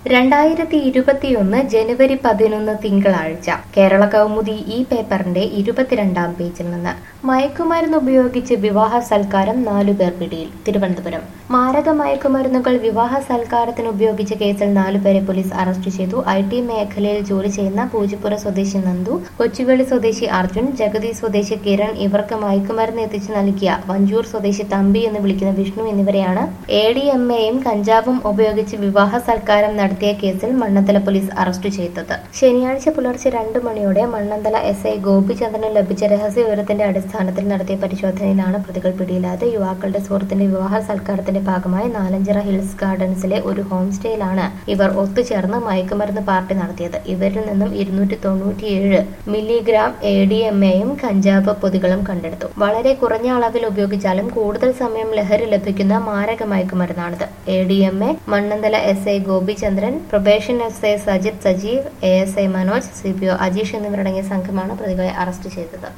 രണ്ടായിരത്തി ഇരുപത്തിയൊന്ന് ജനുവരി പതിനൊന്ന് തിങ്കളാഴ്ച കേരള കൗമുദി ഈ പേപ്പറിന്റെ ഇരുപത്തിരണ്ടാം പേജിൽ നിന്ന് മയക്കുമരുന്ന് ഉപയോഗിച്ച് വിവാഹ സൽക്കാരം നാലുപേർ പിടിയിൽ തിരുവനന്തപുരം മാരക മയക്കുമരുന്നുകൾ വിവാഹ സൽക്കാരത്തിന് ഉപയോഗിച്ച കേസിൽ നാലുപേരെ പോലീസ് അറസ്റ്റ് ചെയ്തു ഐ ടി മേഖലയിൽ ജോലി ചെയ്യുന്ന പൂജിപ്പുര സ്വദേശി നന്ദു കൊച്ചുവേളി സ്വദേശി അർജുൻ ജഗതി സ്വദേശി കിരൺ ഇവർക്ക് മയക്കുമരുന്ന് എത്തിച്ചു നൽകിയ വഞ്ചൂർ സ്വദേശി തമ്പി എന്ന് വിളിക്കുന്ന വിഷ്ണു എന്നിവരെയാണ് എ ഡി എം എയും കഞ്ചാവും ഉപയോഗിച്ച് വിവാഹ സൽക്കാരം നടത്തിയ കേസിൽ മണ്ണന്തല പോലീസ് അറസ്റ്റ് ചെയ്തത് ശനിയാഴ്ച പുലർച്ചെ രണ്ട് മണിയോടെ മണ്ണന്തല എസ് ഐ ഗോപിചന്ദ്രന് ലഭിച്ച രഹസ്യ വിവരത്തിന്റെ അടിസ്ഥാനത്തിൽ നടത്തിയ പരിശോധനയിലാണ് പ്രതികൾ പിടിയിലായത് യുവാക്കളുടെ സുഹൃത്തിന്റെ വിവാഹ സൽക്കാരത്തിന്റെ ഭാഗമായി നാലഞ്ചിറ ഹിൽസ് ഗാർഡൻസിലെ ഒരു ഹോം സ്റ്റേയിലാണ് ഇവർ ഒത്തുചേർന്ന് മയക്കുമരുന്ന് പാർട്ടി നടത്തിയത് ഇവരിൽ നിന്നും ഇരുന്നൂറ്റി തൊണ്ണൂറ്റിയേഴ് മില്ലിഗ്രാം എ ഡി എം എയും കഞ്ചാവ് പൊതികളും കണ്ടെടുത്തു വളരെ കുറഞ്ഞ അളവിൽ ഉപയോഗിച്ചാലും കൂടുതൽ സമയം ലഹരി ലഭിക്കുന്ന മാരക മയക്കുമരുന്നാണിത് A D M A Mannanthala S I Gopichandran probation S I Sajith Sajeev A S I Manoj C P O Ajeesh എന്നിവരടങ്ങിയ സംഘമാണ് പ്രതികളെ അറസ്റ്റ് ചെയ്തത്